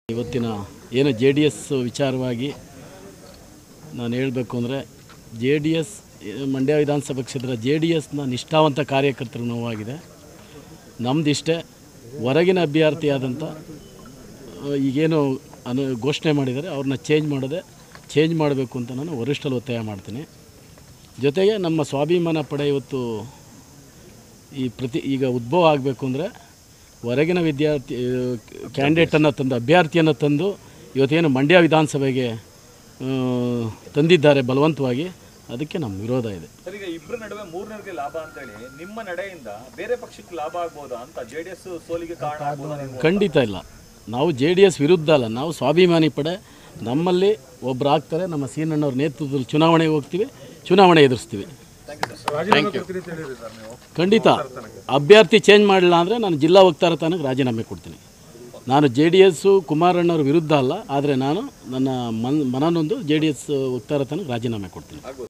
ಇವತ್ತಿನ ಏನು J D S ವಿಚಾರವಾಗಿ ನಾನು ಹೇಳಬೇಕು ಅಂದರೆ ಜೆ ಡಿ ಎಸ್ ಮಂಡ್ಯ ವಿಧಾನಸಭಾ ಕ್ಷೇತ್ರ ಜೆ ಡಿ ಎಸ್ನ ನಿಷ್ಠಾವಂತ ಕಾರ್ಯಕರ್ತರು ನೋವಾಗಿದೆ ನಮ್ಮದಿಷ್ಟೇ ಹೊರಗಿನ ಅಭ್ಯರ್ಥಿಯಾದಂಥ ಆ, ಈಗೇನು ಅನು ಘೋಷಣೆ ಮಾಡಿದ್ದಾರೆ ಅವ್ರನ್ನ ಚೇಂಜ್ ಮಾಡೋದೆ ಚೇಂಜ್ ಮಾಡಬೇಕು ಅಂತ ನಾನು ವರಿಷ್ಠಲ್ಲಿ ಒತ್ತಾಯ ಮಾಡ್ತೀನಿ ಜೊತೆಗೆ ನಮ್ಮ ಸ್ವಾಭಿಮಾನ ಪಡೆ ಇವತ್ತು ಈ ಪ್ರತಿ ಈಗ ಉದ್ಭವ ಆಗಬೇಕು ಅಂದರೆ ಹೊರಗಿನ ವಿದ್ಯಾರ್ಥಿ ಕ್ಯಾಂಡಿಡೇಟನ್ನು ತಂದು ಅಭ್ಯರ್ಥಿಯನ್ನು ತಂದು ಇವತ್ತೇನು ಮಂಡ್ಯ ವಿಧಾನಸಭೆಗೆ ಆ, ತಂದಿದ್ದಾರೆ ಬಲವಂತವಾಗಿ ಅದಕ್ಕೆ ನಮ್ಮ ವಿರೋಧ ಇದೆ ಸರ್ ಈಗ ಇಬ್ಬರ ನಡುವೆ ಮೂರನೇರಿಗೆ ಲಾಭ ಅಂತೇಳಿ ನಿಮ್ಮ ನಡೆಯಿಂದ ಬೇರೆ ಪಕ್ಷಕ್ಕೆ ಲಾಭ ಆಗ್ಬೋದಾ ಅಂತ ಜೆಡಿಎಸ್ ಸೋಲಿಗೆ ಕಾರಣ ಆಗ್ಬೋದಾ ನೀವು ಖಂಡಿತ ಇಲ್ಲ ನಾವು ಜೆ ಡಿ ಎಸ್ ವಿರುದ್ಧ ಅಲ್ಲ ನಾವು ಸ್ವಾಭಿಮಾನಿ ಪಡೆ ನಮ್ಮಲ್ಲಿ ಒಬ್ಬರು ಆಗ್ತಾರೆ ನಮ್ಮ ಸೀನಣ್ಣವ್ರ ನೇತೃತ್ವದಲ್ಲಿ ಚುನಾವಣೆಗೆ ಹೋಗ್ತೀವಿ ಚುನಾವಣೆ ಎದುರಿಸ್ತೀವಿ ಥ್ಯಾಂಕ್ ಯು ಖಂಡಿತ ಅಭ್ಯರ್ಥಿ ಚೇಂಜ್ ಮಾಡಲಿಲ್ಲ ಅಂದರೆ ನಾನು ಜಿಲ್ಲಾ ವಕ್ತಾರ ತನಕ ರಾಜೀನಾಮೆ ಕೊಡ್ತೀನಿ ನಾನು ಜೆ ಡಿ ಎಸ್ಸು ಕುಮಾರಣ್ಣವ್ರ ವಿರುದ್ಧ ಅಲ್ಲ ಆದರೆ ನಾನು ನನ್ನ ಮನ್ ಮನನೊಂದು ಜೆ ಡಿ ಎಸ್ ವಕ್ತಾರ ತನಕ ರಾಜೀನಾಮೆ ಕೊಡ್ತೀನಿ